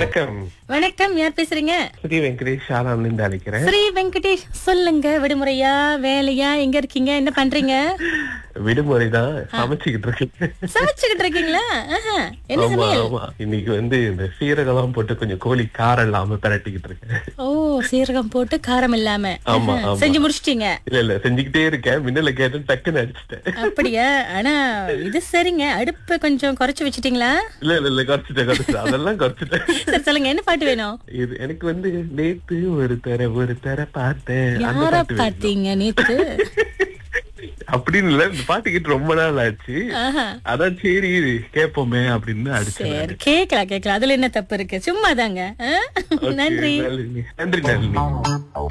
வணக்கம் வணக்கம் யார் பேசுறீங்க ஸ்ரீ வெங்கடேஷ் ஷாலாம்ல இருந்து அழைக்கிறேன் ஸ்ரீ வெங்கடேஷ் சொல்லுங்க விடுமுறையா வேலையா எங்க இருக்கீங்க என்ன பண்றீங்க விடுமுறை தான் சமைச்சுக்கிட்டு இருக்கேன் சமைச்சுக்கிட்டு இருக்கீங்களா ஆஹா. என்ன ஆமா சமையல் ஆமா இன்னைக்கு வந்து இந்த சீரகம்லாம் போட்டு கொஞ்சம் கோழி காரம் இல்லாம பிரட்டிக்கிட்டு இருக்கேன் ஓ சீரகம் போட்டு காரம் இல்லாம ஆமா, ஆஹா. ஆமா. செஞ்சு முடிச்சிட்டீங்க இல்ல இல்ல செஞ்சுக்கிட்டே இருக்கேன் மின்னல கேட்டு டக்குன்னு அடிச்சிட்டேன் அப்படியா ஆனா இது சரிங்க அடுப்பை கொஞ்சம் குறைச்சு வச்சிட்டீங்களா இல்ல இல்ல இல்ல குறைச்சிட்டேன் குறைச்சிட்டேன் அதெல்லாம் குறைச்சிட்டேன் சரி சொல்லுங்க என்ன பாட்டு வேணும் இது எனக்கு வந்து நேத்து ஒரு தர ஒரு தர பார்த்தேன் அந்த யார பாட்டு வேணும். பாத்தீங்க நேத்து அப்படின்னு இல்ல இந்த பாட்டு கேட்டு ரொம்ப நாள் ஆச்சு ஆஹா. அதான் சரி கேப்போமே அப்படின்னு அடிச்சேன் சரி கேக்கலாம் கேக்கலாம் அதுல என்ன தப்பு இருக்கு சும்மா தாங்க Okay, நன்றி நளினி. நன்றி நன்றி